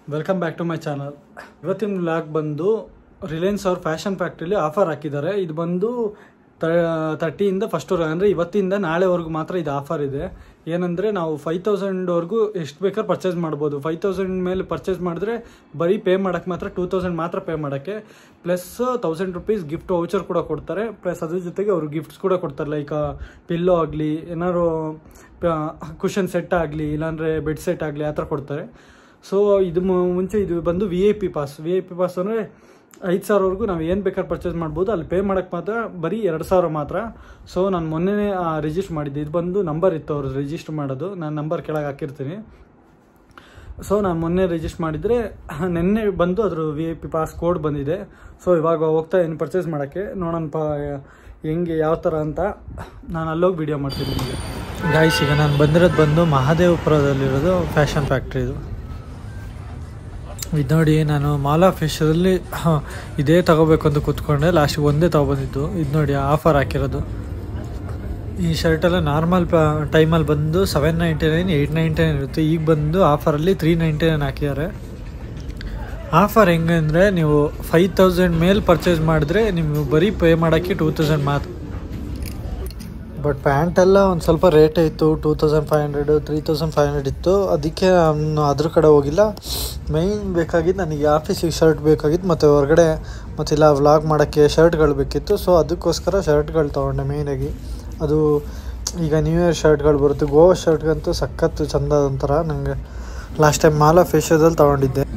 welcome back to my channel ಇವತ್ತಿನ vlog ಬಂದು ರಿಲಯನ್ಸ್ ಅವ್ರ ಫ್ಯಾಷನ್ ಫ್ಯಾಕ್ಟ್ರಿಲಿ ಆಫರ್ ಹಾಕಿದ್ದಾರೆ ಇದು ಬಂದು ತರ್ಟಿಯಿಂದ ಫಸ್ಟ್ ಅಂದರೆ ಇವತ್ತಿಂದ ನಾಳೆವರೆಗೂ ಮಾತ್ರ ಇದು ಆಫರ್ ಇದೆ ಏನಂದರೆ ನಾವು ಫೈವ್ ತೌಸಂಡ್ವರೆಗೂ ಎಷ್ಟು ಬೇಕಾದ್ರೆ ಪರ್ಚೇಸ್ ಮಾಡ್ಬೋದು ಫೈವ್ ತೌಸಂಡ್ ಮೇಲೆ ಪರ್ಚೇಸ್ ಮಾಡಿದ್ರೆ ಬರೀ ಪೇ ಮಾಡೋಕ್ಕೆ ಮಾತ್ರ ಟೂ ತೌಸಂಡ್ ಮಾತ್ರ ಪೇ ಮಾಡೋಕ್ಕೆ plus thousand rupees gift voucher ಕೂಡ ಕೊಡ್ತಾರೆ ಪ್ಲಸ್ ಅದ್ರ ಜೊತೆಗೆ ಅವರು ಗಿಫ್ಟ್ಸ್ ಕೂಡ ಕೊಡ್ತಾರೆ ಲೈಕ್ ಪಿಲ್ಲೋ ಆಗಲಿ ಏನಾದ್ರು ಕುಷನ್ ಸೆಟ್ ಆಗಲಿ ಇಲ್ಲಾಂದರೆ ಬೆಡ್ ಸೆಟ್ ಆಗಲಿ ಆ ಥರ ಕೊಡ್ತಾರೆ ಸೊ ಇದು ಮು- ಮುಂಚೆ ಇದು ಬಂದು V I P pass V I P pass ಅಂದರೆ ಐದು ಸಾವಿರವರೆಗೂ ನಾವು ಏನು ಬೇಕಾದ್ರೆ ಪರ್ಚೇಸ್ ಮಾಡ್ಬೋದು ಅಲ್ಲಿ ಪೇ ಮಾಡೋಕ್ಕೆ ಮಾತ್ರ ಬರೀ ಎರಡು ಸಾವಿರ ಮಾತ್ರ ಸೊ ನಾನು ಮೊನ್ನೆನೇ ರಿಜಿಸ್ಟರ್ ಮಾಡಿದ್ದೆ ಇದು ಬಂದು ನಂಬರ್ ಇತ್ತು ಅವರು ರಿಜಿಸ್ಟರ್ ಮಾಡೋದು ನಾನು ನಂಬರ್ ಕೆಳಗೆ ಹಾಕಿರ್ತೀನಿ ಸೊ ನಾನು ಮೊನ್ನೆ ರಿಜಿಸ್ಟರ್ ಮಾಡಿದರೆ ನಿನ್ನೆ ಬಂದು ಅದ್ರ V I P pass code ಬಂದಿದೆ ಸೊ ಇವಾಗ ಹೋಗ್ತಾ ಏನು ಪರ್ಚೇಸ್ ಮಾಡೋಕ್ಕೆ ನೋಡೋಣ ಪ ಹೆಂಗೆ ಯಾವ ಥರ ಅಂತ ನಾನು ಅಲ್ಲೋಗಿ ವಿಡಿಯೋ ಮಾಡ್ತೀನಿ ನಿಮಗೆ ಗಾಯ್ಸ್ ಈಗ ನಾನು ಬಂದಿರೋದು ಬಂದು ಮಹಾದೇವಪುರದಲ್ಲಿರೋದು ಫ್ಯಾಷನ್ ಫ್ಯಾಕ್ಟ್ರಿ ಇದು ಇದು ನೋಡಿ ನಾನು ಮಾಲಾ ಫಿಶಲ್ಲಿ ಇದೇ ತಗೋಬೇಕು ಅಂತ ಕೂತ್ಕೊಂಡೆ ಲಾಸ್ಟಿಗೆ ಒಂದೇ ತಗೊಬಂದಿದ್ದು ಇದು ನೋಡಿ ಆಫರ್ ಹಾಕಿರೋದು ಈ ಶರ್ಟೆಲ್ಲ ನಾರ್ಮಲ್ ಟೈಮಲ್ಲಿ ಬಂದು seven ninety nine eight ninety nine ಇರುತ್ತೆ ಈಗ ಬಂದು ಆಫರಲ್ಲಿ ತ್ರೀ ನೈಂಟಿ ನೈನ್ ಹಾಕಿದ್ದಾರೆ ಆಫರ್ ಹೆಂಗೆ ಅಂದರೆ ನೀವು ಫೈವ್ ತೌಸಂಡ್ ಮೇಲೆ ಪರ್ಚೇಸ್ ಮಾಡಿದ್ರೆ ನೀವು ಬರೀ ಪೇ ಮಾಡೋಕ್ಕೆ ಟೂ ತೌಸಂಡ್ ಮಾತ್ರ ಬಟ್ ಪ್ಯಾಂಟೆಲ್ಲ ಒಂದು ಸ್ವಲ್ಪ ರೇಟೇ ಇತ್ತು two thousand five hundred three thousand five hundred ಇತ್ತು ಅದಕ್ಕೆ ನಾನು ಅದ್ರ ಕಡೆ ಹೋಗಿಲ್ಲ ಮೈನ್ ಬೇಕಾಗಿದ್ದು ನನಗೆ ಆಫೀಸಿಗೆ ಶರ್ಟ್ ಬೇಕಾಗಿತ್ತು ಮತ್ತು ಹೊರಗಡೆ ಮತ್ತಿಲ್ಲ ವ್ಲಾಗ್ ಮಾಡೋಕ್ಕೆ ಶರ್ಟ್ಗಳು ಬೇಕಿತ್ತು ಸೊ ಅದಕ್ಕೋಸ್ಕರ ಶರ್ಟ್ಗಳು ತೊಗೊಂಡೆ ಮೇಯ್ನಾಗಿ ಅದು ಈಗ ನ್ಯೂ ಇಯರ್ ಶರ್ಟ್ಗಳು ಬರುತ್ತೆ ಗೋವಾ ಶರ್ಟ್ಗಂತೂ ಸಖತ್ತು ಚಂದ ಒಂಥರ ನನಗೆ ಲಾಸ್ಟ್ ಟೈಮ್ ಮಾಲಾ ಫೇಶದಲ್ಲಿ ತೊಗೊಂಡಿದ್ದೆ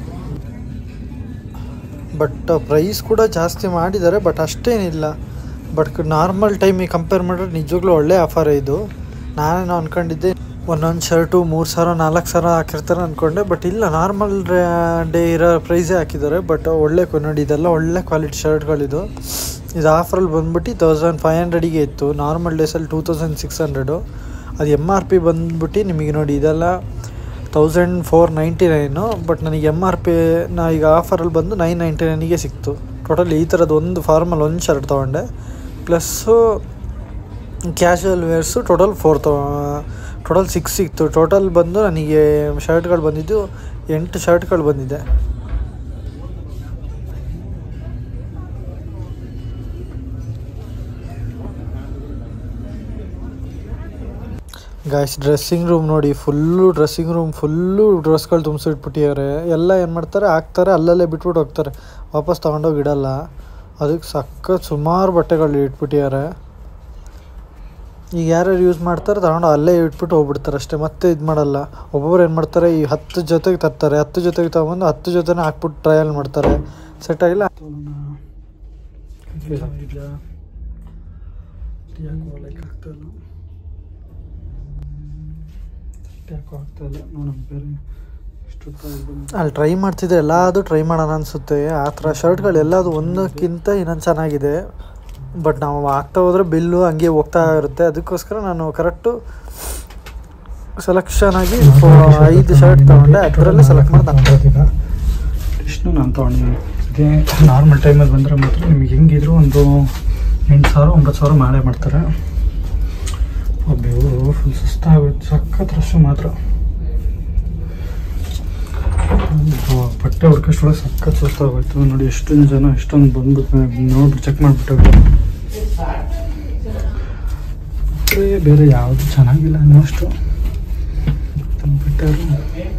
ಬಟ್ ಪ್ರೈಸ್ ಕೂಡ ಜಾಸ್ತಿ ಮಾಡಿದ್ದಾರೆ ಬಟ್ ಅಷ್ಟೇನಿಲ್ಲ ಬಟ್ ನಾರ್ಮಲ್ ಟೈಮಿಗೆ ಕಂಪೇರ್ ಮಾಡಿದ್ರೆ ನಿಜವಾಗ್ಲೂ ಒಳ್ಳೆ ಆಫರ್ ಇದು ನಾನೇನು ಅಂದ್ಕೊಂಡಿದ್ದೆ ಒಂದೊಂದು ಶರ್ಟು ಮೂರು ಸಾವಿರ ನಾಲ್ಕು ಸಾವಿರ ಹಾಕಿರ್ತಾರೆ ಅಂದ್ಕೊಂಡೆ ಬಟ್ ಇಲ್ಲ ನಾರ್ಮಲ್ ಡೇ ಇರೋ ಪ್ರೈಸೇ ಹಾಕಿದ್ದಾರೆ ಬಟ್ ಒಳ್ಳೆ ಕ್ವ- ನೋಡಿ ಇದೆಲ್ಲ ಒಳ್ಳೆ ಕ್ವಾಲಿಟಿ ಶರ್ಟ್ಗಳಿದು ಇದು ಆಫರಲ್ಲಿ ಬಂದ್ಬಿಟ್ಟು ತೌಸಂಡ್ ಫೈವ್ ಹಂಡ್ರೆಡಿಗೆ ಇತ್ತು ನಾರ್ಮಲ್ ಡೇಸಲ್ಲಿ ಟೂ ತೌಸಂಡ್ ಸಿಕ್ಸ್ ಹಂಡ್ರೆಡು ಅದು ಎಮ್ ಆರ್ ಪಿ ಬಂದ್ಬಿಟ್ಟು ನಿಮಗೆ ನೋಡಿ ಇದೆಲ್ಲ thousand four ninety nine but ನನಗೆ ಎಮ್ ಆರ್ ಪಿ ನಾ ಈಗ ಆಫರಲ್ಲಿ ಬಂದು ನೈನ್ ನೈಂಟಿ ನೈನಿಗೆ ಸಿಕ್ತು ಟೋಟಲ್ ಈ ಥರದ್ದು ಒಂದು ಫಾರ್ಮಲ್ ಒಂದು ಶರ್ಟ್ ತೊಗೊಂಡೆ plus casual wears total four ತೊ ಟೋಟಲ್ ಸಿಕ್ಸ್ ಸಿಕ್ತು ಟೋಟಲ್ ಬಂದು ನನಗೆ ಶರ್ಟ್ಗಳು ಬಂದಿದ್ದು ಎಂಟು ಶರ್ಟ್ಗಳು ಬಂದಿದೆ ಗಾಯ್ಸ್ ಡ್ರೆಸ್ಸಿಂಗ್ ರೂಮ್ ನೋಡಿ ಫುಲ್ಲು ಡ್ರೆಸ್ಸಿಂಗ್ ರೂಮ್ ಫುಲ್ಲು ಡ್ರೆಸ್ಗಳು ತುಂಬಿಸಿಟ್ಬಿಟ್ಟಿದ್ದಾರೆ ಎಲ್ಲ ಏನು ಮಾಡ್ತಾರೆ ಹಾಕ್ತಾರೆ ಅಲ್ಲಲ್ಲೇ ಬಿಟ್ಬಿಟ್ಟು ಹೋಗ್ತಾರೆ ವಾಪಸ್ ತೊಗೊಂಡೋಗಿ ಇಡಲ್ಲ ಅದಕ್ಕೆ ಸಖತ್ ಸುಮಾರು ಬಟ್ಟೆಗಳು ಇಟ್ಬಿಟ್ಟಿದ್ದಾರೆ ಈಗ ಯಾರ್ಯಾರು ಯೂಸ್ ಮಾಡ್ತಾರೆ ತಗೊಂಡು ಅಲ್ಲೇ ಇಟ್ಬಿಟ್ಟು ಹೋಗ್ಬಿಡ್ತಾರೆ ಅಷ್ಟೇ ಮತ್ತೆ ಇದು ಮಾಡಲ್ಲ ಒಬ್ಬೊಬ್ರು ಏನು ಮಾಡ್ತಾರೆ ಈ ಹತ್ತು ಜೊತೆಗೆ ತರ್ತಾರೆ ಹತ್ತು ಜೊತೆಗೆ ತಗೊಂಬಂದು ಹತ್ತು ಜೊತೆನೇ ಹಾಕ್ಬಿಟ್ಟು ಟ್ರಯಲ್ ಮಾಡ್ತಾರೆ ಸೆಟ್ ಆಗಿಲ್ಲ ಅಲ್ಲಿ ಟ್ರೈ ಮಾಡ್ತಿದ್ದೆ ಎಲ್ಲದು ಟ್ರೈ ಮಾಡೋಣ ಅನಿಸುತ್ತೆ ಆ ಥರ ಶರ್ಟ್ಗಳು ಎಲ್ಲದು ಒಂದಕ್ಕಿಂತ ಇನ್ನೊಂದು ಚೆನ್ನಾಗಿದೆ ಬಟ್ ನಾವು ಆಗ್ತಾ ಹೋದ್ರೆ ಬಿಲ್ಲು ಹಂಗೆ ಹೋಗ್ತಾ ಇರುತ್ತೆ ಅದಕ್ಕೋಸ್ಕರ ನಾನು ಕರೆಕ್ಟು ಸೆಲೆಕ್ಷನ್ ಆಗಿ ಐದು ಶರ್ಟ್ ತೊಗೊಂಡೆ ಅದರಲ್ಲೇ ಸೆಲೆಕ್ಟ್ ಮಾಡಿ ನಾನು ಇಷ್ಟು ನಾನು ತೊಗೊಂಡಿದ್ದೀನಿ ಇದೇ ನಾರ್ಮಲ್ ಟೈಮಲ್ಲಿ ಬಂದರೆ ಮಾತ್ರ ನಿಮಗೆ ಹೆಂಗಿದ್ರು ಒಂದು ಎಂಟು ಸಾವಿರ ಒಂಬತ್ತು ಸಾವಿರ ಮಾಡೇ ಮಾಡ್ತಾರೆ ಬೆವರು ಫುಲ್ ಸುಸ್ತಾಗುತ್ತೆ ಸಖತ್ ರಶ್ಶು ಮಾತ್ರ ಇದು ಬಟ್ಟೆ ಹುಡ್ಕಷ್ಟೊಳಗೆ ಸಖತ್ ಸುಸ್ತಾಗೋಯ್ತು ನೋಡಿ ಎಷ್ಟೊಂದು ಜನ ಎಷ್ಟೊಂದು ಬಂದ್ಬಿಟ್ಟು ನೋಡ್ಬಿಟ್ಟು ಚೆಕ್ ಮಾಡಿಬಿಟ್ಟು ಬಟ್ಟೆ ಬೇರೆ ಯಾವುದು ಚೆನ್ನಾಗಿಲ್ಲ ಅನ್ನೋ ಅಷ್ಟು ಬಿಟ್ಟರು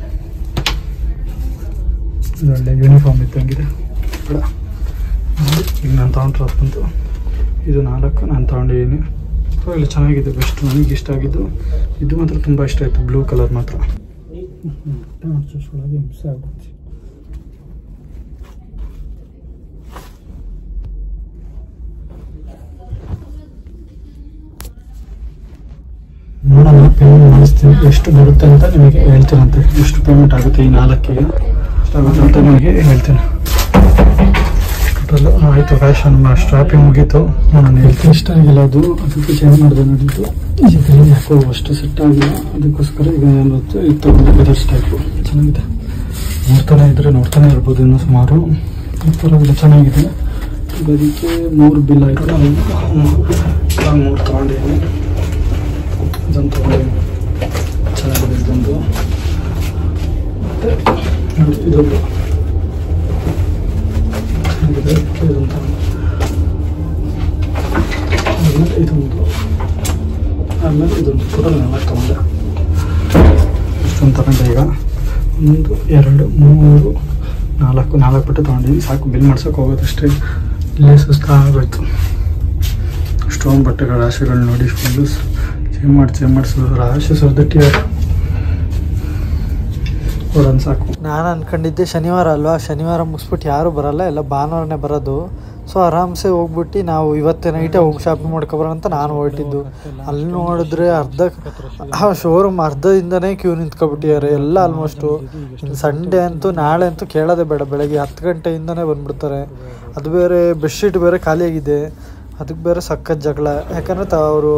ಇದು ಒಳ್ಳೆ ಯೂನಿಫಾರ್ಮ್ ಇದ್ದಂಗಿದೆ ಬೇಡ ನೋಡಿ, ಈಗ ನಾನು ತೊಗೊಂಡ್ರೆ ಬಂತು ಇದು ನಾಲ್ಕು ನಾನು ತೊಗೊಂಡಿದ್ದೀನಿ ಪರವಾಗಿಲ್ಲ ಚೆನ್ನಾಗಿದೆ ಬೆಸ್ಟ್ ನನಗೆ ಇಷ್ಟ ಆಗಿದ್ದು ಇದು ಮಾತ್ರ ತುಂಬ ಇಷ್ಟ ಆಯಿತು ಬ್ಲೂ ಕಲರ್ ಮಾತ್ರ ಒಳಗೆ ಹಿಂಸೆ ಆಗುತ್ತೆ ನೋಡೋಣ ಪೇಮೆಂಟ್ ಮಾಡಿಸ್ತೀನಿ ಎಷ್ಟು ಬರುತ್ತೆ ಅಂತ ನಿಮಗೆ ಹೇಳ್ತೀನಂತೆ ಎಷ್ಟು ಪೇಮೆಂಟ್ ಆಗುತ್ತೆ ಈ ನಾಲ್ಕಿಗೆ ಎಷ್ಟಾಗುತ್ತೆ ಅಂತ ನಿಮಗೆ ಹೇಳ್ತೀನಿ ಟೋಟಲ್ ಆಯಿತು ಫ್ಯಾಷನ್ ಸ್ಟ್ರಾಪಿಂಗ್ ಮುಗೀತು ನಾನು ಹೇಳ್ತೀನಿ ಇಷ್ಟ ಆಗಿಲ್ಲ ಅದು ಅದಕ್ಕೆ ಚೇಂಜ್ ಮಾಡಿದೆ ನೋಡಿದ್ದು ಇದರಲ್ಲಿ ಯಾಕೋ ಅಷ್ಟು ಸೆಟ್ ಆಗಿಲ್ಲ ಅದಕ್ಕೋಸ್ಕರ ಈಗ ಏನಾಗುತ್ತೆ ಇದು ತೊಗೊಂಡು ಬೆದರ್ಸ್ ಟೈಪು ಚೆನ್ನಾಗಿದೆ ನೋಡ್ತಾನೆ ಇದ್ರೆ ನೋಡ್ತಾನೆ ಇರ್ಬೋದು ಇನ್ನೂ ಸುಮಾರು ಈ ಥರ ಎಲ್ಲ ಚೆನ್ನಾಗಿದೆ ಈಗ ಅದಕ್ಕೆ ಮೂರು ಬಿಲ್ ಆಯಿತು ನಾನು ಮೂರು ತೊಗೊಂಡಿದ್ದೀನಿ ಇದೊಂದು ತೊಗೊಂಡಿದ್ದೀನಿ ಚೆನ್ನಾಗಿದೆ ಇದೊಂದು ಮತ್ತು ನೋಡಿ ಇದೊಂದು ಚೆನ್ನಾಗಿದೆ ಇದೊಂದು ಆಮೇಲೆ ಇದೊಂದು ಆಮೇಲೆ ಇದೊಂದು ಟೋಟಲ್ ನಾಲ್ಕು ತಗೊಂಡೆ ಇಷ್ಟೊಂದು ತಗೊಂಡೆ ಈಗ ಒಂದು ಎರಡು ಮೂರು ನಾಲ್ಕು ನಾಲ್ಕು ಬಿಟ್ಟು ತೊಗೊಂಡಿದ್ದೀನಿ ಸಾಕು ಬಿಲ್ ಮಾಡ್ಸೋಕೆ ಹೋಗೋದಷ್ಟೇ ಇಲ್ಲೇ ಸುಸ್ತಾಗೋಯ್ತು ಅಷ್ಟೊಂದು ಬಟ್ಟೆಗಳ ರಾಶಿಗಳು ನೋಡಿ ಫುಲ್ಲು ಚೇಂಜ್ ಮಾಡಿ ಚೇಂಜ್ ಮಾಡಿಸೋದು ರಾಶಿ ಸುರಿದಿಟ್ಟಿದ್ದಾರೆ ಕೊಡೋನ್ ಸಾಕು ನಾನು ಅನ್ಕೊಂಡಿದ್ದೆ ಶನಿವಾರ ಅಲ್ವಾ ಶನಿವಾರ ಮುಗಿಸ್ಬಿಟ್ಟು ಯಾರು ಬರಲ್ಲ ಎಲ್ಲ ಭಾನುವಾರನೇ ಬರೋದು ಸೊ ಆರಾಮ್ಸೆ ಹೋಗ್ಬಿಟ್ಟು ನಾವು ಇವತ್ತೇ ನೈಟೇ ಹೋಗಿ ಶಾಪಿಂಗ್ ಮಾಡ್ಕೊಬರೋಣ ಅಂತ ನಾನು ಹೊರಟಿದ್ದು ಅಲ್ಲಿ ನೋಡಿದ್ರೆ ಅರ್ಧ ಆ ಶೋರೂಮ್ ಅರ್ಧದಿಂದನೇ ಕ್ಯೂ ನಿಂತ್ಕೊಬಿಟ್ಟಿದ್ದಾರೆ ಎಲ್ಲ ಆಲ್ಮೋಸ್ಟು ಸಂಡೇ ಅಂತೂ ನಾಳೆ ಅಂತೂ ಕೇಳೋದೇ ಬೇಡ ಬೆಳಗ್ಗೆ ಹತ್ತು ಗಂಟೆಯಿಂದನೇ ಬಂದ್ಬಿಡ್ತಾರೆ ಅದು ಬೇರೆ ಬೆಡ್ಶೀಟ್ ಬೇರೆ ಖಾಲಿಯಾಗಿದೆ ಅದಕ್ಕೆ ಬೇರೆ ಸಖತ್ ಜಗಳ ಯಾಕಂದರೆ ತ ಅವರು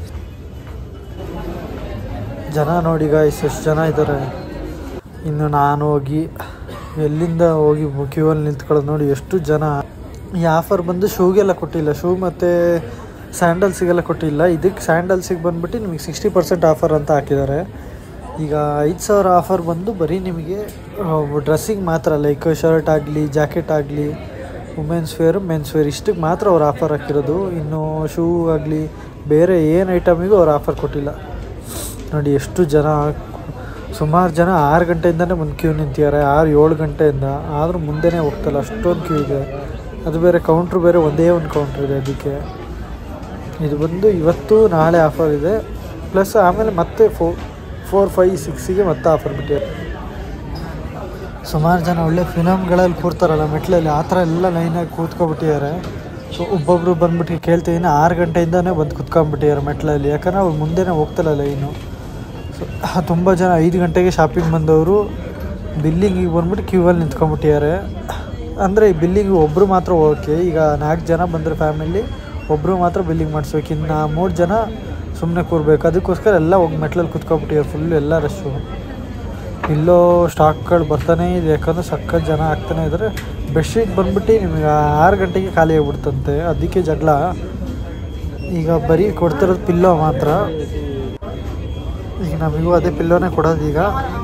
ಜನ ನೋಡಿ ಗಾಯ್ಸ್ ಎಷ್ಟು ಜನ ಇದ್ದಾರೆ ಇನ್ನು ನಾನು ಹೋಗಿ ಎಲ್ಲಿಂದ ಹೋಗಿ ಕ್ಯೂವಲ್ಲಿ ನಿಂತ್ಕೊಳ್ಳೋದು ನೋಡಿ ಎಷ್ಟು ಜನ ಈ ಆಫರ್ ಬಂದು ಶೂಗೆಲ್ಲ ಕೊಟ್ಟಿಲ್ಲ ಶೂ ಮತ್ತು ಸ್ಯಾಂಡಲ್ಸಿಗೆಲ್ಲ ಕೊಟ್ಟಿಲ್ಲ ಇದಕ್ಕೆ ಸ್ಯಾಂಡಲ್ಸಿಗೆ ಬಂದ್ಬಿಟ್ಟು ನಿಮಗೆ ಸಿಕ್ಸ್ಟಿ ಪರ್ಸೆಂಟ್ ಆಫರ್ ಅಂತ ಹಾಕಿದ್ದಾರೆ ಈಗ ಐದು ಸಾವಿರ ಆಫರ್ ಬಂದು ಬರೀ ನಿಮಗೆ ಡ್ರೆಸ್ಸಿಗೆ ಮಾತ್ರ ಲೈಕ್ ಶರ್ಟ್ ಆಗಲಿ ಜಾಕೆಟ್ ಆಗಲಿ ವುಮೆನ್ಸ್ ವೇರ್ ಮೆನ್ಸ್ ವೇರ್ ಇಷ್ಟಕ್ಕೆ ಮಾತ್ರ ಅವ್ರು ಆಫರ್ ಹಾಕಿರೋದು ಇನ್ನು ಶೂ ಆಗಲಿ ಬೇರೆ ಏನು ಐಟಮಿಗೂ ಅವ್ರು ಆಫರ್ ಕೊಟ್ಟಿಲ್ಲ ನೋಡಿ ಎಷ್ಟು ಜನ ಸುಮಾರು ಜನ ಆರು ಗಂಟೆಯಿಂದನೇ ಬಂದು ಕ್ಯೂ ನಿಂತಿದ್ದಾರೆ ಆರು ಏಳು ಗಂಟೆಯಿಂದ ಆದರೂ ಮುಂದೆನೇ ಹೋಗ್ತಲ್ಲ ಅಷ್ಟೊಂದು ಕ್ಯೂ ಇದೆ ಅದು ಬೇರೆ ಕೌಂಟ್ರ್ ಬೇರೆ ಒಂದೇ ಒಂದು ಕೌಂಟ್ರ್ ಇದೆ ಅದಕ್ಕೆ ಇದು ಬಂದು ಇವತ್ತು ನಾಳೆ ಆಫರ್ ಇದೆ ಪ್ಲಸ್ ಆಮೇಲೆ ಮತ್ತೆ ಫೋ ಫೋರ್ ಫೈವ್ ಸಿಕ್ಸಿಗೆ ಮತ್ತೆ ಆಫರ್ ಬಿಟ್ಟಿದ್ದಾರೆ ಸುಮಾರು ಜನ ಒಳ್ಳೆ ಫಿಲಮ್ಗಳಲ್ಲಿ ಕೂರ್ತಾರಲ್ಲ ಮೆಟ್ಲಲ್ಲಿ ಆ ಥರ ಎಲ್ಲ ಲೈನಾಗಿ ಕೂತ್ಕೊಬಿಟ್ಟಿದ್ದಾರೆ ಸೊ ಒಬ್ಬೊಬ್ರು ಬಂದ್ಬಿಟ್ಟು ಕೇಳ್ತಿದ್ದೀನಿ ಆರು ಗಂಟೆಯಿಂದನೇ ಬಂದು ಕುತ್ಕೊಂಡ್ಬಿಟ್ಟಿದ್ದಾರೆ ಮೆಟ್ಲಲ್ಲಿ ಯಾಕಂದ್ರೆ ಅವ್ರು ಮುಂದೆನೇ ಹೋಗ್ತಿಲ್ಲ ಲೈನು ಸೊ ತುಂಬ ಜನ ಐದು ಗಂಟೆಗೆ ಶಾಪಿಂಗ್ ಬಂದವರು ಬಿಲ್ಲಿಂಗಿಗೆ ಬಂದ್ಬಿಟ್ಟು ಕ್ಯೂವಲ್ಲಿ ನಿಂತ್ಕೊಂಡ್ಬಿಟ್ಟಿದ್ದಾರೆ ಅಂದರೆ ಈ ಬಿಲ್ಲಿಂಗ್ ಒಬ್ಬರು ಮಾತ್ರ ಓಕೆ ಈಗ ನಾಲ್ಕು ಜನ ಬಂದರೆ ಫ್ಯಾಮಿಲಿ ಒಬ್ಬರು ಮಾತ್ರ ಬಿಲ್ಲಿಂಗ್ ಮಾಡಿಸ್ಬೇಕು ಇನ್ನು ಮೂರು ಜನ ಸುಮ್ಮನೆ ಕೂರ್ಬೇಕು ಅದಕ್ಕೋಸ್ಕರ ಎಲ್ಲ ಹೋಗಿ ಮೆಟ್ಲಲ್ಲಿ ಕುತ್ಕೊಂಡ್ಬಿಟ್ಟಿದ್ದಾರೆ ಫುಲ್ಲು ಎಲ್ಲ ರಶ್ಶು ಇಲ್ಲೋ ಸ್ಟಾಕ್ಗಳು ಬರ್ತಾನೇ ಇದೆ ಯಾಕಂದರೆ ಸಖತ್ ಜನ ಆಗ್ತಾನೆ ಇದ್ದಾರೆ ಬೆಡ್ಶೀಟ್ ಬಂದ್ಬಿಟ್ಟು ನಿಮಗೆ ಆರು ಗಂಟೆಗೆ ಖಾಲಿ ಆಗಿಬಿಡ್ತಂತೆ ಅದಕ್ಕೆ ಜಗಳ ಈಗ ಬರೀ ಕೊಡ್ತಿರೋದು ಪಿಲ್ಲೋ ಮಾತ್ರ ಈಗ ನಮಗೂ ಅದೇ ಪಿಲ್ಲೋನೇ ಕೊಡೋದು ಈಗ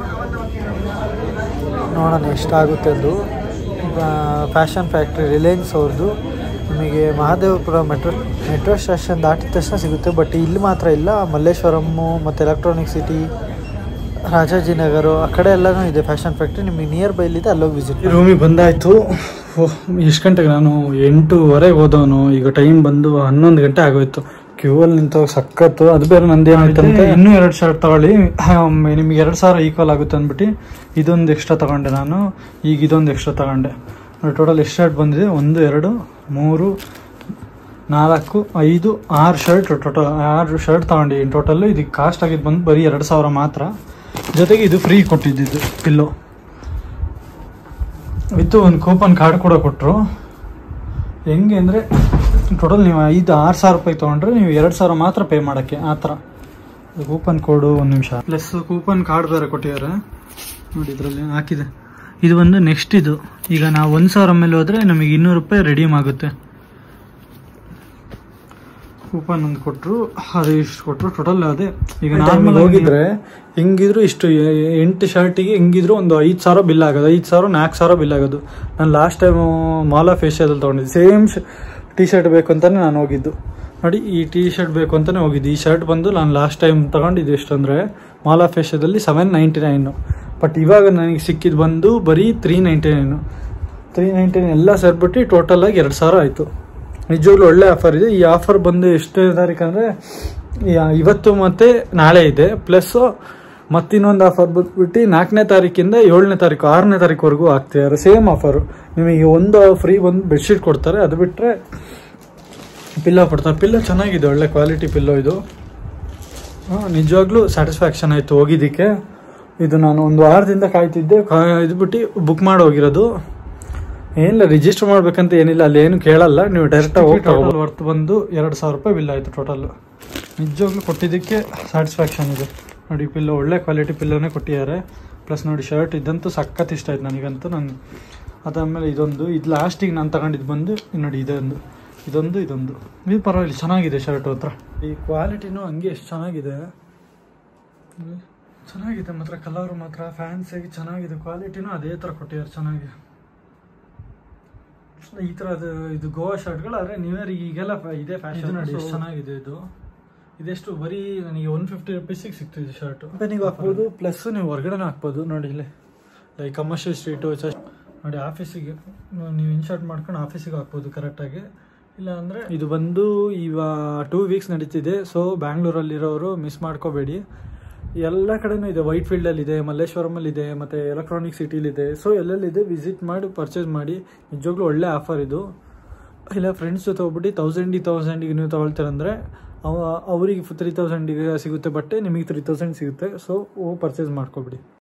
ನೋಡೋಣ ಎಷ್ಟಾಗುತ್ತೆ ಅದು ಈಗ ಫ್ಯಾಷನ್ ಫ್ಯಾಕ್ಟ್ರಿ ರಿಲಯನ್ಸ್ ಅವ್ರದ್ದು ನಿಮಗೆ ಮಹಾದೇವಪುರ ಮೆಟ್ರೋ ಮೆಟ್ರೋ ಸ್ಟೇಷನ್ ದಾಟಿದ ತಕ್ಷಣ ಸಿಗುತ್ತೆ ಬಟ್ ಇಲ್ಲಿ ಮಾತ್ರ ಇಲ್ಲ ಮಲ್ಲೇಶ್ವರಮ್ಮು ಮತ್ತು ಎಲೆಕ್ಟ್ರಾನಿಕ್ ಸಿಟಿ ರಾಜಾಜಿನಗರ ಆ ಕಡೆ ಎಲ್ಲನೂ ಇದೆ ಫ್ಯಾಷನ್ ಫ್ಯಾಕ್ಟ್ರಿ ನಿಮಗೆ ನಿಯರ್ ಬೈಲಿದೆ ಅಲ್ಲೋಗಿ ವಿಸಿಟ್ ರೂಮಿಗೆ ಬಂದಾಯಿತು ಎಷ್ಟು ಗಂಟೆಗೆ ನಾನು ಎಂಟೂವರೆಗೆ ಹೋದವನು ಈಗ ಟೈಮ್ ಬಂದು ಹನ್ನೊಂದು ಗಂಟೆ ಆಗೋಯ್ತು ಕ್ಯೂ ಅಲ್ಲಿ ನಿಂತೋಗಿ ಸಖತ್ತು ಅದು ಬೇರೆ ನಂದು ಏನಾಯ್ತಂತೆ ಇನ್ನೂ ಎರಡು ಶರ್ಟ್ ತಗೊಳ್ಳಿ ನಿಮ್ಗೆ ಎರಡು ಸಾವಿರ ಈಕ್ವಲ್ ಆಗುತ್ತೆ ಅಂದ್ಬಿಟ್ಟು ಇದೊಂದು ಎಕ್ಸ್ಟ್ರಾ ತಗೊಂಡೆ ನಾನು ಈಗ ಇದೊಂದು ಎಕ್ಸ್ಟ್ರಾ ತಗೊಂಡೆ ಟೋಟಲ್ ಎಷ್ಟು ಶರ್ಟ್ ಬಂದಿದೆ ಒಂದು ಎರಡು ಮೂರು ನಾಲ್ಕು ಐದು ಆರು ಶರ್ಟ್ ಟೋಟಲ್ ಆರು ಶರ್ಟ್ ತಗೊಂಡಿದ್ದೀನಿ ಟೋಟಲ್ ಇದಕ್ಕೆ ಕಾಸ್ಟ್ ಆಗಿದ್ದು ಬಂದು ಬರೀ ಎರಡು ಸಾವಿರ ಮಾತ್ರ ಜೊತೆಗೆ ಇದು ಫ್ರೀ ಕೊಟ್ಟಿದ್ದಿದ್ದು ಪಿಲ್ಲೋ ವಿತ್ತು ಒಂದು ಕೂಪನ್ ಕಾರ್ಡ್ ಕೂಡ ಕೊಟ್ಟರು ಹೆಂಗೆ ಅಂದರೆ ಟೋಟಲ್ ನೀವು ಐದು ಆರು ಸಾವಿರ ರೂಪಾಯಿ ತೊಗೊಂಡ್ರೆ ನೀವು ಎರಡು ಸಾವಿರ ಮಾತ್ರ ಪೇ ಮಾಡೋಕ್ಕೆ ಆ ಥರ ಕೂಪನ್ ಕೋಡು ಒಂದು ನಿಮಿಷ ಪ್ಲಸ್ ಕೂಪನ್ ಕಾರ್ಡ್ ಬೇರೆ ಕೊಟ್ಟಿದ್ದಾರೆ ನೋಡಿ ಇದರಲ್ಲಿ ಹಾಕಿದೆ ಇದು ಬಂದು ನೆಕ್ಸ್ಟ್ ಇದು ಈಗ ನಾವು ಒಂದು ಸಾವಿರ ಮೇಲೆ ಹೋದರೆ ನಮಗೆ ಇನ್ನೂರು ರೂಪಾಯಿ ರೆಡೀಮ್ ಆಗುತ್ತೆ ಕೂಪನ್ ಒಂದು ಕೊಟ್ಟರು ಅದು ಇಷ್ಟು ಕೊಟ್ಟರು ಟೋಟಲ್ ಅದೇ ಈಗ ನಾರ್ಮಲ್ ಹೋಗಿದ್ರೆ ಹೆಂಗಿದ್ರು ಇಷ್ಟು ಎ- ಎಂಟು ಶರ್ಟಿಗೆ ಹೆಂಗಿದ್ರು ಒಂದು ಐದು ಸಾವಿರ ಬಿಲ್ ಆಗೋದು ಐದು ಸಾವಿರ ನಾಲ್ಕು ಸಾವಿರ ಬಿಲ್ ಆಗೋದು ನಾನು ಲಾಸ್ಟ್ ಟೈಮ್ ಮಾಲ್ ಆಫ್ ಏಷ್ಯಾದಲ್ಲಿ ತೊಗೊಂಡಿದ್ದೆ ಸೇಮ್ ಟಿ ಶರ್ಟ್ ಬೇಕು ಅಂತಾನೆ ನಾನು ಹೋಗಿದ್ದು ನೋಡಿ ಈ ಟಿ ಶರ್ಟ್ ಬೇಕು ಅಂತಾನೆ ಹೋಗಿದ್ದು ಈ ಶರ್ಟ್ ಬಂದು ನಾನು ಲಾಸ್ಟ್ ಟೈಮ್ ತಗೊಂಡಿದ್ದು ಎಷ್ಟಂದರೆ ಮಾಲ್ ಆಫ್ ಏಷ್ಯಾದಲ್ಲಿ ಸೆವೆನ್ ನೈಂಟಿ ನೈನು ಬಟ್ ಇವಾಗ ನನಗೆ ಸಿಕ್ಕಿದ್ದು ಬಂದು ಬರೀ three ninety nine three ninety nine ಎಲ್ಲ ಸೇರ್ಬಿಟ್ಟು ಟೋಟಲ್ ಆಗಿ ಎರಡು ಸಾವಿರ ಆಯಿತು ನಿಜವಾಗ್ಲೂ ಒಳ್ಳೆ ಆಫರ್ ಇದೆ ಈ ಆಫರ್ ಬಂದು ಎಷ್ಟು ತಾರೀಕು ಅಂದರೆ ಇವತ್ತು ಮತ್ತು ನಾಳೆ ಇದೆ ಪ್ಲಸ್ ಮತ್ತಿನ್ನೊಂದು ಆಫರ್ ಬಂದ್ಬಿಟ್ಟು ನಾಲ್ಕನೇ ತಾರೀಕಿಂದ ಏಳನೇ ತಾರೀಕು ಆರನೇ ತಾರೀಕುವರೆಗೂ ಆಗ್ತಿದ್ದಾರೆ ಸೇಮ್ ಆಫರು ನಿಮಗೆ ಒಂದು ಫ್ರೀ ಒಂದು ಬೆಡ್ಶೀಟ್ ಕೊಡ್ತಾರೆ ಅದು ಬಿಟ್ಟರೆ ಪಿಲ್ಲೋ ಕೊಡ್ತಾರೆ ಪಿಲ್ಲೋ ಚೆನ್ನಾಗಿದೆ ಒಳ್ಳೆ ಕ್ವಾಲಿಟಿ ಪಿಲ್ಲೋ ಇದು ಹಾಂ ನಿಜವಾಗ್ಲೂ ಸ್ಯಾಟಿಸ್ಫ್ಯಾಕ್ಷನ್ ಆಯಿತು ಹೋಗಿದ್ದಕ್ಕೆ ಇದು ನಾನು ಒಂದು ವಾರದಿಂದ ಕಾಯ್ತಿದ್ದೆ ಕಾ ಇದು ಬಿಟ್ಟು ಬುಕ್ ಮಾಡಿ ಹೋಗಿರೋದು ಏನಿಲ್ಲ ರಿಜಿಸ್ಟರ್ ಮಾಡ್ಬೇಕಂತ ಏನಿಲ್ಲ ಅಲ್ಲಿ ಏನು ಕೇಳಲ್ಲ ನೀವು ಡೈರೆಕ್ಟಾಗಿ ಹೋಗಿ ಟೋಟಲ್ ವರ್ತ್ ಬಂದು ಎರಡು ಸಾವಿರ ರೂಪಾಯಿ ಬಿಲ್ ಆಯಿತು ಟೋಟಲ್ ನಿಜವಾಗ್ಲೂ ಕೊಟ್ಟಿದ್ದಕ್ಕೆ ಸ್ಯಾಟಿಸ್ಫ್ಯಾಕ್ಷನ್ ಇದೆ ನೋಡಿ ಪಿಲ್ಲೋ ಒಳ್ಳೆ ಕ್ವಾಲಿಟಿ ಪಿಲ್ಲೋನೇ ಕೊಟ್ಟಿದ್ದಾರೆ ಪ್ಲಸ್ ನೋಡಿ ಶರ್ಟ್ ಇದಂತೂ ಸಖತ್ ಇಷ್ಟ ಆಯ್ತು ನನಗಂತೂ ನಾನು ಅದಾದಮೇಲೆ ಇದೊಂದು ಇದು ಲಾಸ್ಟಿಗೆ ನಾನು ತಗೊಂಡಿದ್ದು ಬಂದು ಇದ್ ನೋಡಿ ಇದೊಂದು ಇದೊಂದು ಇದೊಂದು ಇದು ಪರವಾಗಿಲ್ಲ ಚೆನ್ನಾಗಿದೆ ಶರ್ಟ್ ಹತ್ರ ಈ ಕ್ವಾಲಿಟಿನೂ ಹಂಗೆ ಎಷ್ಟು ಚೆನ್ನಾಗಿದೆ ಚೆನ್ನಾಗಿದೆ ಮಾತ್ರ ಕಲರ್ ಮಾತ್ರ ಫ್ಯಾನ್ಸಿಗೆ ಚೆನ್ನಾಗಿದೆ ಕ್ವಾಲಿಟಿನೂ ಅದೇ ಥರ ಕೊಟ್ಟಿದ್ದಾರೆ ಚೆನ್ನಾಗಿ ಈ ಥರದ್ದು ಇದು ಗೋವಾ ಶರ್ಟ್ಗಳು ಆದರೆ ನ್ಯೂ ಇಯರ್ ಈಗೆಲ್ಲ ಫ- ಇದೇ ಫ್ಯಾಷನ್ ನೋಡಿ ಎಷ್ಟು ಚೆನ್ನಾಗಿದೆ ಇದು ಇದೆಷ್ಟು ಬರೀ ನನಗೆ ಒನ್ ಫಿಫ್ಟಿ ರುಪೀಸಿಗೆ ಸಿಕ್ತು ಇದು ಶರ್ಟ್ ಕಂಪನಿಗೆ ಹಾಕ್ಬೋದು ಪ್ಲಸ್ ನೀವು ಹೊರಗಡೆ ಹಾಕ್ಬೋದು ನೋಡಿ ಇಲ್ಲಿ ಲೈಕ್ ಕಮರ್ಷಿಯಲ್ ಸ್ಟ್ರೀಟು ನೋಡಿ ಆಫೀಸಿಗೆ ನೀವು ಇನ್ಶರ್ಟ್ ಮಾಡ್ಕೊಂಡು ಆಫೀಸಿಗೆ ಹಾಕ್ಬೋದು ಕರೆಕ್ಟಾಗಿ ಇಲ್ಲ ಅಂದರೆ ಇದು ಬಂದು ಇವ ಟೂ ವೀಕ್ಸ್ ನಡೀತಿದೆ ಸೊ ಬ್ಯಾಂಗ್ಳೂರಲ್ಲಿರೋರು ಮಿಸ್ ಮಾಡ್ಕೋಬೇಡಿ ಎಲ್ಲ ಕಡೆನೂ ಇದೆ ವೈಟ್ ಫೀಲ್ಡಲ್ಲಿ ಇದೆ ಮಲ್ಲೇಶ್ವರಮಲ್ಲಿ ಇದೆ ಮತ್ತು ಎಲೆಕ್ಟ್ರಾನಿಕ್ ಸಿಟಿಲಿದೆ ಸೊ ಎಲ್ಲೆಲ್ಲಿದೆ ವಿಸಿಟ್ ಮಾಡಿ ಪರ್ಚೇಸ್ ಮಾಡಿ ನಿಜವಾಗ್ಲೂ ಒಳ್ಳೆ ಆಫರ್ ಇದು ಇಲ್ಲ ಫ್ರೆಂಡ್ಸ್ ಜೊತೆ ಹೋಗ್ಬಿಟ್ಟು ತೌಸಂಡ್ ತೌಸಂಡಿಗೆ ನೀವು ತೊಗೊಳ್ತೀರಂದರೆ ಅವ ಅವರಿಗೆ ತ್ರೀ ತೌಸಂಡಿಗೆ ಸಿಗುತ್ತೆ ಬಟ್ಟೆ ನಿಮಗೆ ತ್ರೀ ತೌಸಂಡ್ ಸಿಗುತ್ತೆ ಸೊ ಹೋಗಿ ಪರ್ಚೇಸ್ ಮಾಡ್ಕೊಬಿಡಿ